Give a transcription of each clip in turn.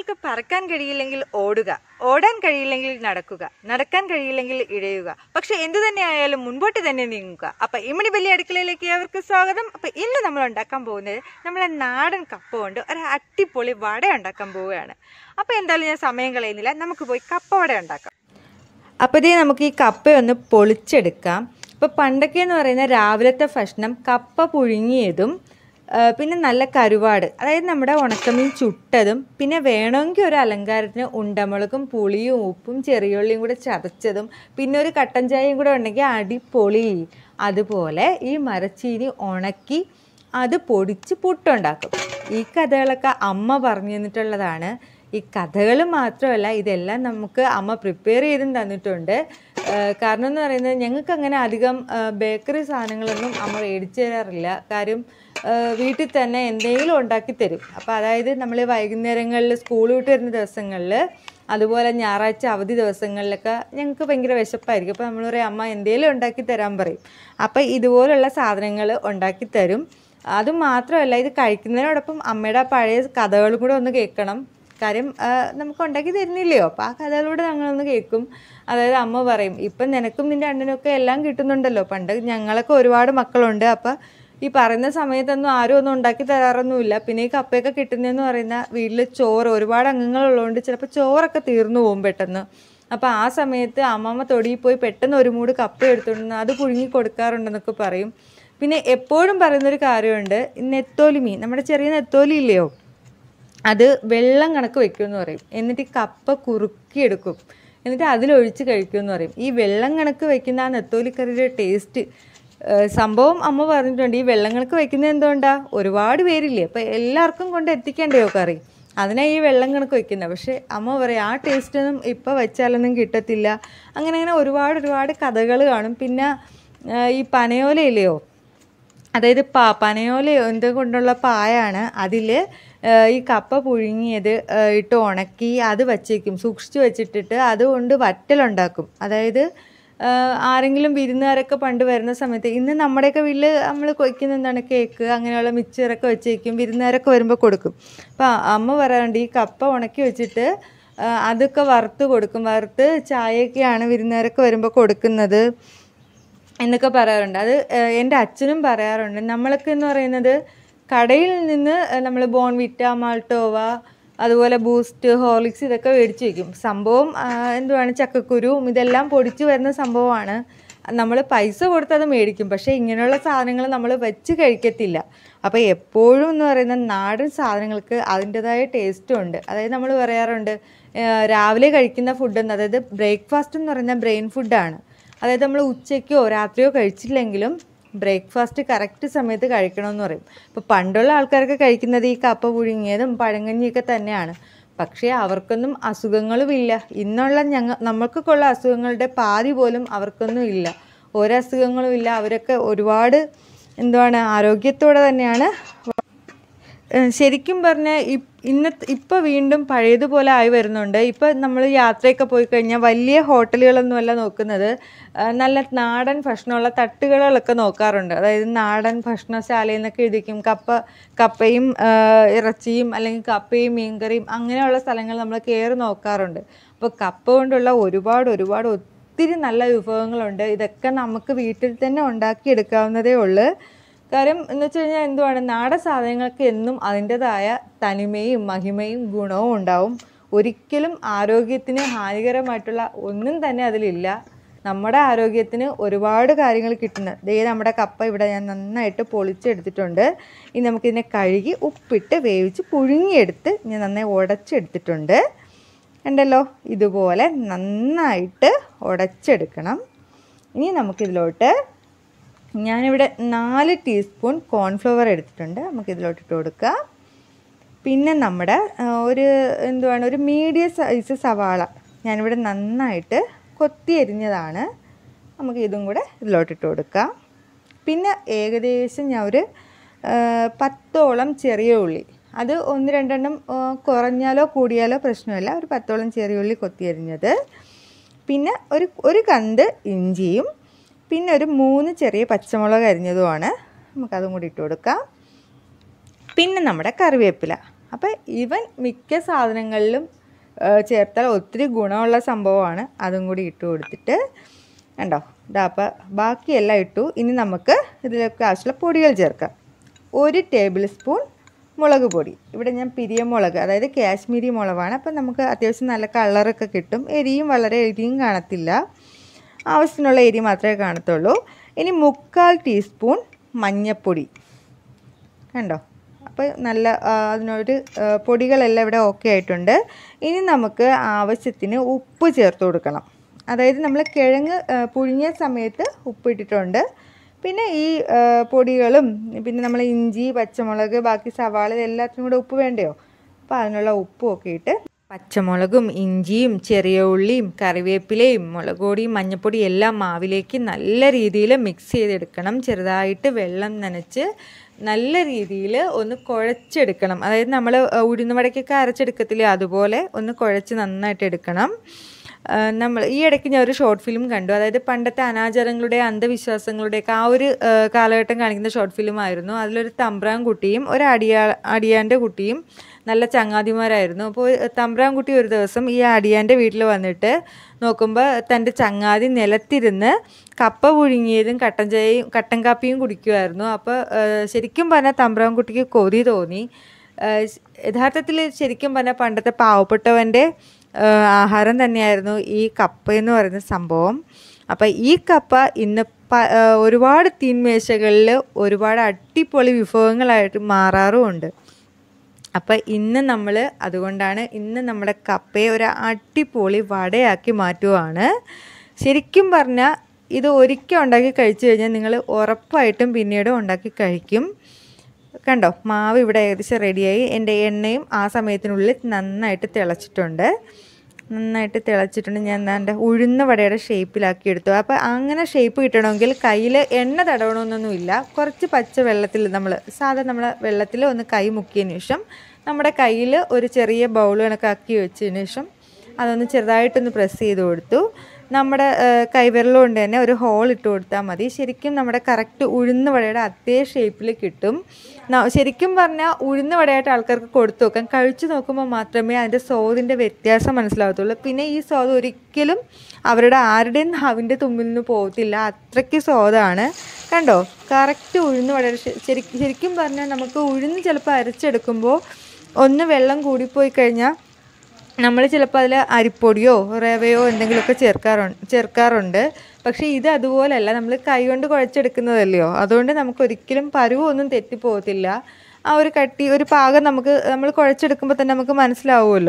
നിങ്ങൾക്ക് പറക്കാൻ കഴിയില്ലെങ്കിൽ ഓടുക ഓടാൻ കഴിയില്ലെങ്കിൽ നടക്കുക നടക്കാൻ കഴിയില്ലെങ്കിൽ ഇഴയുക പക്ഷെ എന്തു തന്നെ ആയാലും മുൻപോട്ട് തന്നെ നീങ്ങുക അപ്പൊ ഇമ്മണി വലിയ അടുക്കളയിലേക്ക് അവർക്ക് സ്വാഗതം അപ്പൊ ഇന്ന് നമ്മൾ ഉണ്ടാക്കാൻ പോകുന്നത് നമ്മളെ നാടൻ കപ്പ കൊണ്ട് ഒരു അട്ടിപ്പൊളി വട ഉണ്ടാക്കാൻ പോവുകയാണ് അപ്പൊ എന്തായാലും ഞാൻ സമയം കളയുന്നില്ല നമുക്ക് പോയി കപ്പ വട ഉണ്ടാക്കാം അപ്പോൾ ഇതേ നമുക്ക് ഈ കപ്പയൊന്ന് പൊളിച്ചെടുക്കാം ഇപ്പോൾ പണ്ടൊക്കെ എന്ന് പറയുന്നത് രാവിലത്തെ ഭക്ഷണം കപ്പ പുഴുങ്ങിയതും ആ, പിന്നെ നല്ല കരുവാട് അതായത് നമ്മുടെ ഉണക്കമീൻ ചുട്ടതും പിന്നെ വേണമെങ്കിൽ ഒരു അലങ്കാരത്തിന് ഉണ്ടമുളകും പുളിയും ഉപ്പും ചെറിയുള്ളിയും കൂടെ ചതച്ചതും പിന്നെ ഒരു കട്ടൻ ചായയും കൂടെ ഉണ്ടെങ്കിൽ അടിപൊളി അതുപോലെ ഈ മരച്ചീനി ഉണക്കി അത് പൊടിച്ച് പുട്ടുണ്ടാക്കും ഈ കഥകളൊക്കെ അമ്മ പറഞ്ഞു തന്നിട്ടുള്ളതാണ് ഈ കഥകൾ മാത്രമല്ല ഇതെല്ലാം നമുക്ക് അമ്മ പ്രിപ്പയർ ചെയ്തും തന്നിട്ടുണ്ട് ഏഹ് കാരണം എന്ന് പറയുന്നത് ഞങ്ങൾക്ക് അങ്ങനെ അധികം ബേക്കറി സാധനങ്ങളൊന്നും അമ്മ മേടിച്ചു തരാറില്ല കാര്യം ഏഹ് വീട്ടിൽ തന്നെ എന്തെങ്കിലും ഉണ്ടാക്കി തരും അപ്പോൾ അതായത് നമ്മൾ വൈകുന്നേരങ്ങളിൽ സ്കൂൾ വിട്ട് വരുന്ന ദിവസങ്ങളിൽ അതുപോലെ ഞായറാഴ്ച അവധി ദിവസങ്ങളിലൊക്കെ ഞങ്ങൾക്ക് ഭയങ്കര വിശപ്പായിരിക്കും അപ്പോൾ നമ്മൾ പറയും അമ്മ എന്തെങ്കിലും ഉണ്ടാക്കി തരാൻ പറയും അപ്പോൾ ഇതുപോലുള്ള സാധനങ്ങൾ ഉണ്ടാക്കി തരും അത് മാത്രമല്ല ഇത് കഴിക്കുന്നതിനോടൊപ്പം അമ്മയുടെ ആ പഴയ കഥകളും കൂടെ ഒന്ന് കേൾക്കണം കാര്യം ആ, നമുക്ക് ഉണ്ടാക്കി തരുന്നില്ലയോ അപ്പോൾ ആ കഥകളൂടെ ഞങ്ങളൊന്ന് കേൾക്കും അതായത് അമ്മ പറയും ഇപ്പം നിനക്കും നിൻ്റെ അണ്ണനൊക്കെ എല്ലാം കിട്ടുന്നുണ്ടല്ലോ പണ്ട് ഞങ്ങളൊക്കെ ഒരുപാട് മക്കളുണ്ട് അപ്പം ഈ പറയുന്ന സമയത്തൊന്നും ആരും ഒന്നും ഉണ്ടാക്കി തരാറൊന്നുമില്ല പിന്നെ ഈ കപ്പയൊക്കെ കിട്ടുന്നതെന്ന് പറയുന്ന വീട്ടിൽ ചോറ് ഒരുപാട് അംഗങ്ങളുള്ളതുകൊണ്ട് ചിലപ്പോൾ ചോറൊക്കെ തീർന്നു പോകും പെട്ടെന്ന് അപ്പോൾ ആ സമയത്ത് അമ്മമ്മ തൊടിയിൽ പോയി പെട്ടെന്ന് ഒരു മൂട് കപ്പ എടുത്തുകൊണ്ട് അത് പുഴുങ്ങി കൊടുക്കാറുണ്ടെന്നൊക്കെ പറയും പിന്നെ എപ്പോഴും പറയുന്നൊരു കാര്യമുണ്ട് ഈ നെത്തോലി മീൻ നമ്മുടെ ചെറിയ നെത്തോലി ഇല്ലയോ അത് വെള്ളം കണക്ക് വെക്കുമെന്ന് പറയും എന്നിട്ട് ഈ കപ്പ കുറുക്കിയെടുക്കും എന്നിട്ട് അതിലൊഴിച്ച് കഴിക്കുമെന്ന് പറയും ഈ വെള്ളം കണക്ക് വെക്കുന്ന ആ നെത്തോലിക്കറിയുടെ ടേസ്റ്റ് സംഭവം അമ്മ പറഞ്ഞിട്ടുണ്ട് ഈ വെള്ളം കണക്ക് വെക്കുന്നത് എന്തുകൊണ്ടാ ഒരുപാട് പേരില്ലേ അപ്പോൾ എല്ലാവർക്കും കൊണ്ട് എത്തിക്കണ്ടയോ കറി അതിനാ ഈ വെള്ളം കണക്ക് വെക്കുന്നത് പക്ഷേ അമ്മ പറയും ആ ടേസ്റ്റൊന്നും ഇപ്പോൾ വെച്ചാലൊന്നും കിട്ടത്തില്ല അങ്ങനെ അങ്ങനെ ഒരുപാട് ഒരുപാട് കഥകൾ കാണും പിന്നെ ആ, ഈ പനയോലയില്ലയോ അതായത് പ പനയോല എന്ത് കൊണ്ടുള്ള പായാണ് അതിൽ ഈ കപ്പ പുഴുങ്ങിയത് ആ, ഇട്ട് ഉണക്കി അത് വച്ചേക്കും സൂക്ഷിച്ച് വെച്ചിട്ടിട്ട് അതുകൊണ്ട് വറ്റലുണ്ടാക്കും അതായത് ആ, ആരെങ്കിലും വിരുന്നുകാരൊക്കെ പണ്ട് വരുന്ന സമയത്ത് ഇന്ന് നമ്മുടെയൊക്കെ വീട്ടിൽ നമ്മൾ കൊയ്ക്കുന്ന എന്താണ് കേക്ക് അങ്ങനെയുള്ള മിച്ചറൊക്കെ വെച്ചേക്കും വിരുന്നുകാരൊക്കെ വരുമ്പോൾ കൊടുക്കും അപ്പോൾ അമ്മ പറയാറുണ്ട് ഈ കപ്പ ഉണക്കി വെച്ചിട്ട് ആ, അതൊക്കെ വറുത്ത് കൊടുക്കും വറുത്ത് ചായയൊക്കെയാണ് വിരുന്നുകാരൊക്കെ വരുമ്പോൾ കൊടുക്കുന്നത് എന്നൊക്കെ പറയാറുണ്ട് അത് ഏഹ്, എൻ്റെ അച്ഛനും പറയാറുണ്ട് നമ്മളൊക്കെ എന്ന് പറയുന്നത് കടയിൽ നിന്ന് നമ്മൾ ബോൺവിറ്റ മാൾട്ടോവ അതുപോലെ ബൂസ്റ്റ് ഹോർലിക്സ് ഇതൊക്കെ മേടിച്ച് വയ്ക്കും സംഭവം ആ, എന്തുവാണ് ചക്കക്കുരുവും ഇതെല്ലാം പൊടിച്ച് വരുന്ന സംഭവമാണ് നമ്മൾ പൈസ കൊടുത്ത് അത് മേടിക്കും പക്ഷേ ഇങ്ങനെയുള്ള സാധനങ്ങൾ നമ്മൾ വെച്ച് കഴിക്കത്തില്ല അപ്പോൾ എപ്പോഴും എന്ന് പറയുന്ന നാടൻ സാധനങ്ങൾക്ക് അതിൻ്റെതായ ടേസ്റ്റും ഉണ്ട് അതായത് നമ്മൾ പറയാറുണ്ട് ഏഹ്, രാവിലെ കഴിക്കുന്ന ഫുഡ് അതായത് ബ്രേക്ക്ഫാസ്റ്റ് എന്ന് പറയുന്ന ബ്രെയിൻ ഫുഡാണ് അതായത് നമ്മൾ ഉച്ചയ്ക്കോ രാത്രിയോ കഴിച്ചില്ലെങ്കിലും ബ്രേക്ക്ഫാസ്റ്റ് കറക്റ്റ് സമയത്ത് കഴിക്കണമെന്ന് പറയും ഇപ്പോൾ പണ്ടുള്ള ആൾക്കാരൊക്കെ കഴിക്കുന്നത് ഈ കപ്പ പുഴുങ്ങിയതും പഴങ്കഞ്ഞിയൊക്കെ തന്നെയാണ് പക്ഷേ അവർക്കൊന്നും അസുഖങ്ങളും ഇല്ല ഇന്നുള്ള ഞങ്ങൾ നമ്മൾക്കൊക്കെ ഉള്ള അസുഖങ്ങളുടെ പാതി പോലും അവർക്കൊന്നും ഇല്ല ഒരസുഖങ്ങളും ഇല്ല അവരൊക്കെ ഒരുപാട് എന്തുവാണ് ആരോഗ്യത്തോടെ തന്നെയാണ് ഏഹ് ശരിക്കും പറഞ്ഞാൽ ഇന്നത്തെ ഇപ്പോൾ വീണ്ടും പഴയതുപോലെ ആയി വരുന്നുണ്ട് ഇപ്പോൾ നമ്മൾ യാത്രയൊക്കെ പോയി കഴിഞ്ഞാൽ വലിയ ഹോട്ടലുകളൊന്നുമല്ല നോക്കുന്നത് ഏഹ് നല്ല നാടൻ ഭക്ഷണമുള്ള തട്ടുകടകളൊക്കെ നോക്കാറുണ്ട് അതായത് നാടൻ ഭക്ഷണശാലയിൽ നിന്നൊക്കെ എഴുതിക്കും കപ്പ കപ്പയും ഏഹ് ഇറച്ചിയും അല്ലെങ്കിൽ കപ്പയും മീൻകറിയും അങ്ങനെയുള്ള സ്ഥലങ്ങൾ നമ്മൾ കയറി നോക്കാറുണ്ട് അപ്പോൾ കപ്പ കൊണ്ടുള്ള ഒരുപാട് ഒരുപാട് ഒത്തിരി നല്ല വിഭവങ്ങളുണ്ട് ഇതൊക്കെ നമുക്ക് വീട്ടിൽ തന്നെ ഉണ്ടാക്കിയെടുക്കാവുന്നതേ ഉള്ളൂ കാര്യം എന്ന് വെച്ച് കഴിഞ്ഞാൽ എന്തുവാണ് നാടൻ സാധനങ്ങൾക്ക് എന്നും അതിൻ്റെതായ തനിമയും മഹിമയും ഗുണവും ഉണ്ടാവും ഒരിക്കലും ആരോഗ്യത്തിന് ഹാനികരമായിട്ടുള്ള ഒന്നും തന്നെ അതിലില്ല നമ്മുടെ ആരോഗ്യത്തിന് ഒരുപാട് കാര്യങ്ങൾ കിട്ടുന്ന ദേ നമ്മുടെ കപ്പ ഇവിടെ ഞാൻ നന്നായിട്ട് പൊളിച്ചെടുത്തിട്ടുണ്ട് ഇനി നമുക്കിതിനെ കഴുകി ഉപ്പിട്ട് വേവിച്ച് പുഴുങ്ങിയെടുത്ത് ഞാൻ നന്നായി ഉടച്ചെടുത്തിട്ടുണ്ട് ഉണ്ടല്ലോ ഇതുപോലെ നന്നായിട്ട് ഉടച്ചെടുക്കണം ഇനി നമുക്കിതിലോട്ട് ഞാനിവിടെ നാല് ടീസ്പൂൺ കോൺഫ്ലവർ എടുത്തിട്ടുണ്ട് നമുക്ക് ഇതിലോട്ട് ഇട്ട് കൊടുക്കാം പിന്നെ നമ്മുടെ ആ, ഒരു എന്തുവാണ് ഒരു മീഡിയം സൈസ് സവാള ഞാനിവിടെ നന്നായിട്ട് കൊത്തി എരിഞ്ഞതാണ് നമുക്ക് ഇതും കൂടെ ഇതിലോട്ട് ഇട്ട് കൊടുക്കാം പിന്നെ ഏകദേശം ഞാൻ ഒരു ആ, പത്തോളം ചെറിയ ഉള്ളി അത് ഒന്ന് രണ്ടെണ്ണം ആ, കുറഞ്ഞാലോ കൂടിയാലോ പ്രശ്നമില്ല ഒരു പത്തോളം ചെറിയ ഉള്ളി കൊത്തി എരിഞ്ഞത് പിന്നെ ഒരു ഒരു കന്ത് ഇഞ്ചിയും പിന്നെ ഒരു മൂന്ന് ചെറിയ പച്ചമുളക് അരിഞ്ഞതുമാണ് നമുക്കതും കൂടി ഇട്ട് കൊടുക്കാം പിന്നെ നമ്മുടെ കറിവേപ്പില അപ്പോൾ ഇവൻ മിക്ക സാധനങ്ങളിലും ആ, ചേർത്താൽ ഒത്തിരി ഗുണമുള്ള സംഭവമാണ് അതും കൂടി ഇട്ട് കൊടുത്തിട്ട് കണ്ടോ ഇതാ അപ്പോൾ ബാക്കിയെല്ലാം ഇട്ടു ഇനി നമുക്ക് ഇതിലേക്ക് ആവശ്യമുള്ള പൊടികൾ ചേർക്കാം ഒരു ടേബിൾ സ്പൂൺ മുളക് പൊടി ഇവിടെ ഞാൻ പിരിയ മുളക് അതായത് കാശ്മീരി മുളകാണ് അപ്പം നമുക്ക് അത്യാവശ്യം നല്ല കളറൊക്കെ കിട്ടും എരിയും വളരെ എരിയും കാണത്തില്ല ആവശ്യത്തിനുള്ള എരി മാത്രമേ കാണത്തുള്ളൂ ഇനി മുക്കാൽ ടീസ്പൂൺ മഞ്ഞൾപ്പൊടി കണ്ടോ അപ്പോൾ നല്ല ആ, അതിനൊരു ആ, പൊടികളെല്ലാം ഇവിടെ ഓക്കെ ആയിട്ടുണ്ട് ഇനി നമുക്ക് ആവശ്യത്തിന് ഉപ്പ് ചേർത്ത് കൊടുക്കണം അതായത് നമ്മൾ കിഴങ്ങ് ആ, പുഴുങ്ങിയ സമയത്ത് ഉപ്പ് ഇട്ടിട്ടുണ്ട് പിന്നെ ഈ ആ, പൊടികളും പിന്നെ നമ്മൾ ഇഞ്ചി പച്ചമുളക് ബാക്കി സവാള എല്ലാത്തിനും കൂടെ ഉപ്പ് വേണ്ടയോ അപ്പോൾ അതിനുള്ള ഉപ്പും ഒക്കെ ഇട്ട് പച്ചമുളകും ഇഞ്ചിയും ചെറിയ ഉള്ളിയും കറിവേപ്പിലയും മുളക് പൊടിയും മഞ്ഞൾപ്പൊടിയും എല്ലാം മാവിലേക്ക് നല്ല രീതിയിൽ മിക്സ് ചെയ്തെടുക്കണം ചെറുതായിട്ട് വെള്ളം നനച്ച് നല്ല രീതിയിൽ ഒന്ന് കുഴച്ചെടുക്കണം അതായത് നമ്മൾ ഉഴുന്ന് വടക്കൊക്കെ അരച്ചെടുക്കത്തില്ലേ അതുപോലെ ഒന്ന് കുഴച്ച് നന്നായിട്ട് എടുക്കണം ആ, നമ്മൾ ഈ ഇടയ്ക്ക് ഞാൻ ഒരു ഷോർട്ട് ഫിലിം കണ്ടു അതായത് പണ്ടത്തെ അനാചാരങ്ങളുടെ അന്ധവിശ്വാസങ്ങളുടെയൊക്കെ ആ ഒരു ആ, കാലഘട്ടം കാണിക്കുന്ന ഷോർട്ട് ഫിലിം ആയിരുന്നു അതിലൊരു തമ്പ്രാൻ കുട്ടിയും ഒരു അടിയാ അടിയാൻ്റെ കുട്ടിയും നല്ല ചങ്ങാതിമാരായിരുന്നു അപ്പോൾ തമ്പ്രാൻ കുട്ടി ഒരു ദിവസം ഈ അടിയാൻ്റെ വീട്ടിൽ വന്നിട്ട് നോക്കുമ്പോൾ തൻ്റെ ചങ്ങാതി നിലത്തിരുന്ന് കപ്പ പുഴുങ്ങിയതും കട്ടൻ ചായയും കട്ടൻ കാപ്പിയും കുടിക്കുമായിരുന്നു അപ്പോൾ ആ, ശരിക്കും പറഞ്ഞാൽ തമ്പ്രാൻ കുട്ടിക്ക് കൊതി തോന്നി ആ, യഥാർത്ഥത്തിൽ ശരിക്കും പറഞ്ഞാൽ പണ്ടത്തെ പാവപ്പെട്ടവൻ്റെ ആ, ആഹാരം തന്നെയായിരുന്നു ഈ കപ്പ എന്ന് പറയുന്ന സംഭവം അപ്പം ഈ കപ്പ ഇന്ന് പ ആ, ഒരുപാട് തീന്മേശകളിൽ ഒരുപാട് അടിപൊളി വിഭവങ്ങളായിട്ട് മാറാറുമുണ്ട് അപ്പം ഇന്ന് നമ്മൾ അതുകൊണ്ടാണ് ഇന്ന് നമ്മുടെ കപ്പയെ ഒരു അടിപൊളി വടയാക്കി മാറ്റുവാണ് ശരിക്കും പറഞ്ഞാൽ ഇത് ഒരിക്കൽ ഉണ്ടാക്കി കഴിച്ചു കഴിഞ്ഞാൽ നിങ്ങൾ ഉറപ്പായിട്ടും പിന്നീട് ഉണ്ടാക്കി കഴിക്കും കണ്ടോ മാവ് ഇവിടെ ഏകദേശം റെഡിയായി എൻ്റെ എണ്ണയും ആ സമയത്തിനുള്ളിൽ നന്നായിട്ട് തിളച്ചിട്ടുണ്ട് നന്നായിട്ട് തിളച്ചിട്ടുണ്ട് ഞാൻ എന്താ ഉഴുന്ന വടയുടെ ഷേപ്പിലാക്കി എടുത്തു അപ്പോൾ അങ്ങനെ ഷേപ്പ് കിട്ടണമെങ്കിൽ കയ്യിൽ എണ്ണ തടവണമെന്നൊന്നുമില്ല കുറച്ച് പച്ച വെള്ളത്തിൽ നമ്മൾ സാധാ നമ്മൾ വെള്ളത്തിൽ ഒന്ന് കൈ മുക്കിയതിന് ശേഷം നമ്മുടെ കയ്യിൽ ഒരു ചെറിയ ബൗൾ കണക്കാക്കി വെച്ചതിന് ശേഷം അതൊന്ന് ചെറുതായിട്ടൊന്ന് പ്രസ് ചെയ്ത് കൊടുത്തു നമ്മുടെ ആ, കൈവിരൽ കൊണ്ട് തന്നെ ഒരു ഹോൾ ഇട്ട് കൊടുത്താൽ മതി ശരിക്കും നമ്മുടെ കറക്റ്റ് ഉഴുന്ന് വടയുടെ അതേ ഷേപ്പിൽ കിട്ടും ന- ശരിക്കും പറഞ്ഞാൽ ഉഴുന്ന് വടയായിട്ട് ആൾക്കാർക്ക് കൊടുത്തു നോക്കാം കഴിച്ചു നോക്കുമ്പോൾ മാത്രമേ അതിൻ്റെ സ്വാദിൻ്റെ വ്യത്യാസം മനസ്സിലാവത്തുള്ളൂ പിന്നെ ഈ സ്വാദ് ഒരിക്കലും അവരുടെ ആരുടെയും നാവിൻ്റെ തുമ്പിൽ നിന്ന് പോകത്തില്ല അത്രയ്ക്ക് സ്വാദാണ് കണ്ടോ കറക്റ്റ് ഉഴുന്ന് വടയുടെ ശ- ശരിക്കും ശരിക്കും പറഞ്ഞാൽ നമുക്ക് ഉഴുന്ന് ചിലപ്പോൾ അരച്ചെടുക്കുമ്പോൾ ഒന്ന് വെള്ളം കൂടിപ്പോയി കഴിഞ്ഞാൽ നമ്മൾ ചിലപ്പോൾ അതിൽ അരിപ്പൊടിയോ റവയോ എന്തെങ്കിലുമൊക്കെ ചേർക്കാറുണ്ട് ചേർക്കാറുണ്ട് പക്ഷേ ഇത് അതുപോലല്ല നമ്മൾ കൈകൊണ്ട് കുഴച്ചെടുക്കുന്നതല്ലയോ അതുകൊണ്ട് നമുക്ക് ഒരിക്കലും പരുവൊന്നും തെറ്റിപ്പോകത്തില്ല ആ ഒരു കട്ടി ഒരു പാകം നമുക്ക് നമ്മൾ കുഴച്ചെടുക്കുമ്പോൾ തന്നെ നമുക്ക് മനസ്സിലാവുമല്ലോ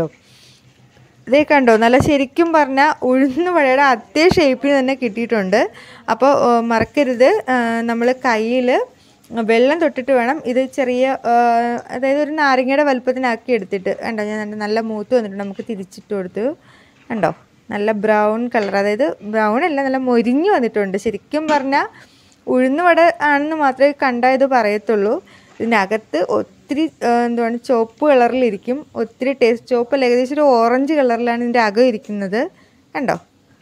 ഇതേ കണ്ടോ നല്ല ശരിക്കും പറഞ്ഞാൽ ഉഴുന്ന് വടയുടെ അതേ ഷേപ്പിൽ തന്നെ കിട്ടിയിട്ടുണ്ട് അപ്പോൾ ഏഹ്, മറക്കരുത് നമ്മൾ കയ്യിൽ വെള്ളം തൊട്ടിട്ട് വേണം ഇത് ചെറിയ ഏഹ്, അതായത് ഒരു നാരങ്ങയുടെ വലുപ്പത്തിനാക്കി എടുത്തിട്ട് കണ്ടോ ഞാൻ നല്ല- നല്ല മൂത്ത് വന്നിട്ട് നമുക്ക് തിരിച്ചിട്ട് കൊടുത്തു കണ്ടോ നല്ല ബ്രൗൺ കളർ അതായത് ബ്രൗൺ അല്ല നല്ല മൊരിഞ്ഞു വന്നിട്ടുണ്ട് ശരിക്കും പറഞ്ഞാൽ ഉഴുന്ന് വട ആണെന്ന് മാത്രമേ കണ്ടാൽ ഇത് പറയത്തുള്ളൂ ഇതിനകത്ത് ഒത്തിരി ആ, എന്തുവാണ് ചുവപ്പ് കളറിലിരിക്കും ഒത്തിരി ടേസ്റ്റ് ചുവപ്പല്ല ഏകദേശം ഒരു ഓറഞ്ച് കളറിലാണ് ഇതിൻ്റെ അകം ഇരിക്കുന്നത് കണ്ടോ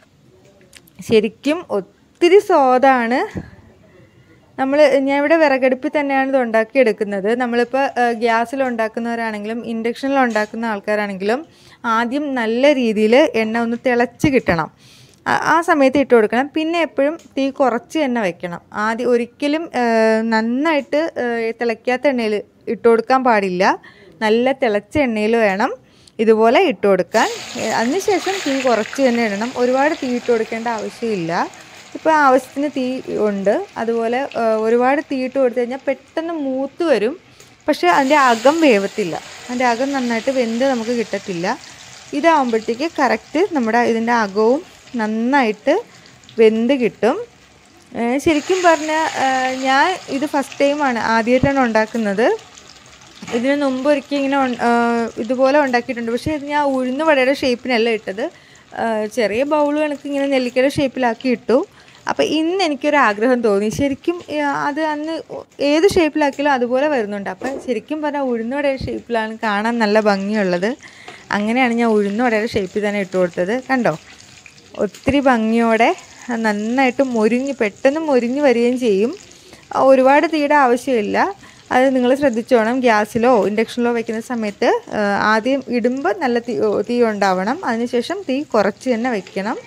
ശരിക്കും ഒത്തിരി സ്വാദാണ് നമ്മൾ ഞാൻ ഇവിടെ വിറകടുപ്പിൽ തന്നെയാണ് ഇത് ഉണ്ടാക്കിയെടുക്കുന്നത് നമ്മളിപ്പോൾ ഗ്യാസിൽ ഉണ്ടാക്കുന്നവരാണെങ്കിലും ഇൻഡക്ഷനിൽ ഉണ്ടാക്കുന്ന ആൾക്കാരാണെങ്കിലും ആദ്യം നല്ല രീതിയിൽ എണ്ണ ഒന്ന് തിളച്ച് കിട്ടണം ആ- ആ സമയത്ത് ഇട്ട് കൊടുക്കണം പിന്നെ എപ്പോഴും തീ കുറച്ച് തന്നെ വെക്കണം ആദ്യം ഒരിക്കലും ആ, നന്നായിട്ട് ആ, തിളയ്ക്കാത്ത എണ്ണയിൽ ഇട്ട് കൊടുക്കാൻ പാടില്ല നല്ല തിളച്ച എണ്ണയിൽ വേണം ഇതുപോലെ ഇട്ട് കൊടുക്കാൻ ഏ, അതിനുശേഷം തീ കുറച്ച് തന്നെ ഇടണം ഒരുപാട് തീ ഇട്ട് കൊടുക്കേണ്ട ആവശ്യമില്ല ഇപ്പോൾ ആവശ്യത്തിന് തീ ഉണ്ട് അതുപോലെ ആ, ഒരുപാട് തീ ഇട്ട് കൊടുത്തു കഴിഞ്ഞാൽ പെട്ടെന്ന് മൂത്ത് വരും പക്ഷേ അതിൻ്റെ അകം വേവത്തില്ല അതിൻ്റെ അകം നന്നായിട്ട് വെന്ത് നമുക്ക് കിട്ടത്തില്ല ഇതാവുമ്പോഴത്തേക്ക് കറക്റ്റ് നമ്മുടെ ഇതിൻ്റെ അകവും നന്നായിട്ട് വെന്ത് കിട്ടും ഏ, ശരിക്കും പറഞ്ഞാൽ ഞാൻ ഇത് ഫസ്റ്റ് ടൈമാണ് ആദ്യമായിട്ടാണ് ഉണ്ടാക്കുന്നത് ഇതിന് മുമ്പ് ഒരിക്കൽ ഇങ്ങനെ ഉൺ- ആ, ഇതുപോലെ ഉണ്ടാക്കിയിട്ടുണ്ട് പക്ഷേ ഇത് ഞാൻ ഉഴുന്ന് വടയുടെ ഷേപ്പിനല്ല ഇട്ടത് ആ, ചെറിയ ബൗൾ കണക്ക് ഇങ്ങനെ നെല്ലിക്കയുടെ ഷേപ്പിലാക്കി ഇട്ടു അപ്പോൾ ഇന്ന് എനിക്കൊരു ആഗ്രഹം തോന്നി ശരിക്കും ഏ, അത് അന്ന് ഏത് ഷേപ്പിലാക്കിയാലും അതുപോലെ വരുന്നുണ്ട് അപ്പം ശരിക്കും പറഞ്ഞാൽ ഉഴുന്ന് വടയുടെ ഷേപ്പിലാണ് കാണാൻ നല്ല ഭംഗിയുള്ളത് അങ്ങനെയാണ് ഞാൻ ഉഴുന്ന് വടയുടെ ഷേപ്പിൽ തന്നെ ഇട്ട് കൊടുത്തത് കണ്ടോ ഒത്തിരി ഭംഗിയോടെ നന്നായിട്ട് മൊരിഞ്ഞ് പെട്ടെന്ന് മൊരിഞ്ഞ് വരികയും ചെയ്യും ആ, ഒരുപാട് തീയുടെ ആവശ്യമില്ല അത് നിങ്ങൾ ശ്രദ്ധിച്ചോണം ഗ്യാസിലോ ഇൻഡക്ഷനിലോ വെക്കുന്ന സമയത്ത് ആ, ആദ്യം ഇടുമ്പോൾ നല്ല തീ തീ ഉണ്ടാവണം അതിനുശേഷം തീ കുറച്ച് തന്നെ വെക്കണം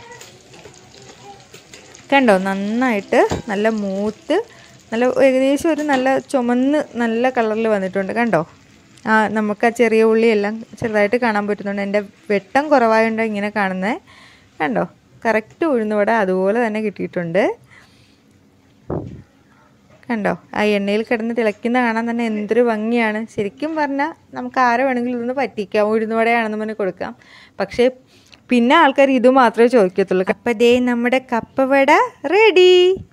കണ്ടോ നന്നായിട്ട് നല്ല മൂത്ത് നല്ല ഏകദേശം ഒരു നല്ല ചുമന്ന് നല്ല കളറിൽ വന്നിട്ടുണ്ട് കണ്ടോ ആ നമുക്ക് ആ ചെറിയ ഉള്ളിയെല്ലാം ചെറുതായിട്ട് കാണാൻ പറ്റുന്നുണ്ട് എൻ്റെ വെട്ടം കുറവായതുകൊണ്ട് ഇങ്ങനെ കാണുന്നത് കണ്ടോ കറക്റ്റ് ഉഴുന്നുവട അതുപോലെ തന്നെ കിട്ടിയിട്ടുണ്ട് കണ്ടോ ആ എണ്ണയിൽ കിടന്ന് തിളയ്ക്കുന്ന കാണാൻ തന്നെ എന്തൊരു ഭംഗിയാണ് ശരിക്കും പറഞ്ഞാൽ നമുക്ക് ആരെ വേണമെങ്കിലും ഇതൊന്ന് പറ്റിക്കാം ഉഴുന്നുവടയാണെന്ന് പറഞ്ഞ് കൊടുക്കാം പക്ഷേ പിന്നെ ആൾക്കാർ ഇത് മാത്രമേ ചോദിക്കത്തുള്ളൂ അപ്പം ദേ നമ്മുടെ കപ്പവട റെഡി